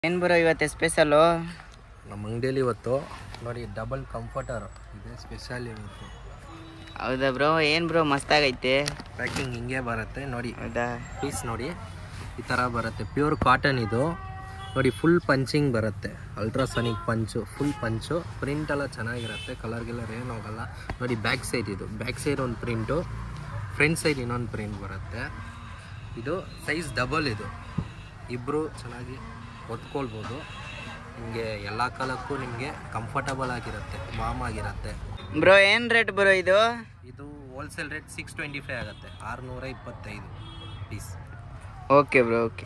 ಏನು ಬರೋ ಇವತ್ತು ಸ್ಪೆಷಲು ನಮ್ಮ ಅಂಗಡಿಯಲ್ಲಿ ಇವತ್ತು ನೋಡಿ ಡಬಲ್ ಕಂಫರ್ಟರ್ ಇದೆ ಸ್ಪೆಷಲ್ ಇವತ್ತು ಹೌದಾ ಬ್ರೋ ಏನು ಬ್ರೋ ಮಸ್ತಾಗೈತೆ ಪ್ಯಾಕಿಂಗ್ ಹಿಂಗೆ ಬರುತ್ತೆ ನೋಡಿ ಹೌದಾ ಪೀಸ್ ನೋಡಿ ಈ ಥರ ಬರುತ್ತೆ ಪ್ಯೂರ್ ಕಾಟನ್ ಇದು ನೋಡಿ ಫುಲ್ ಪಂಚಿಂಗ್ ಬರುತ್ತೆ ultrasonic punch full punch print ಎಲ್ಲ ಚೆನ್ನಾಗಿರುತ್ತೆ ಕಲರ್ಗೆಲ್ಲ ಏನು ಹೋಗಲ್ಲ ನೋಡಿ ಬ್ಯಾಕ್ ಸೈಡ್ ಇದು ಬ್ಯಾಕ್ ಸೈಡ್ ಒಂದು ಪ್ರಿಂಟು ಫ್ರಂಟ್ ಸೈಡ್ ಇನ್ನೊಂದು ಪ್ರಿಂಟ್ ಬರುತ್ತೆ ಇದು ಸೈಜ್ ಡಬಲ್ ಇದು ಇಬ್ಬರು ಚೆನ್ನಾಗಿ ಹೊತ್ಕೊಳ್ಬೋದು ನಿಮಗೆ ಎಲ್ಲ ಕಾಲಕ್ಕೂ ನಿಮಗೆ ಕಂಫರ್ಟಬಲ್ ಆಗಿರುತ್ತೆ ವಾಮ್ ಆಗಿರುತ್ತೆ ಬ್ರೋ ಏನು ರೇಟ್ ಬ್ರೋ ಇದು ಇದು wholesale rate six twenty five ಆಗುತ್ತೆ ಆರುನೂರ ಇಪ್ಪತ್ತೈದು piece okay bro okay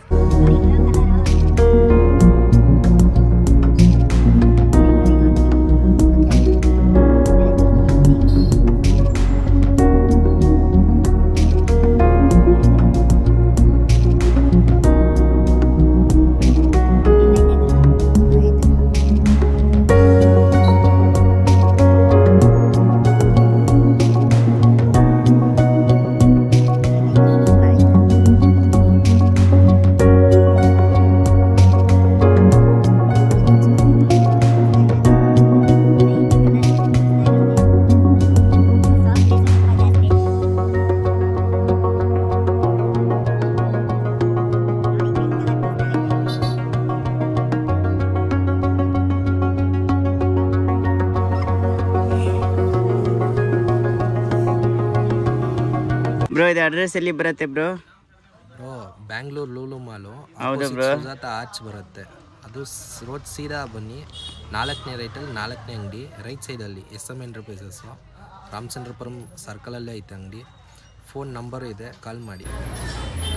bro ಇದು ಅಡ್ರೆಸ್ ಎಲ್ಲಿ ಬರುತ್ತೆ bro bro Bangalore Lulu mall ಹೌದು opposite bro. ಸುಜಾತ ಆರ್ಚ್ ಬರುತ್ತೆ ಅದು ಸ್- ರೋಡ್ ಸೀದಾ ಬನ್ನಿ ನಾಲ್ಕನೇ ರೈಟಲ್ಲಿ ನಾಲ್ಕನೇ ಅಂಗಡಿ ರೈಟ್ ಸೈಡಲ್ಲಿ ಎಸ್ ಎಮ್ ಎಂಟರ್ಪ್ರೈಸಸ್ಸು ರಾಮಚಂದ್ರಪುರಂ ಸರ್ಕಲಲ್ಲೇ ಐತೆ ಅಂಗಡಿ ಫೋನ್ ನಂಬರು ಇದೆ ಕಾಲ್ ಮಾಡಿ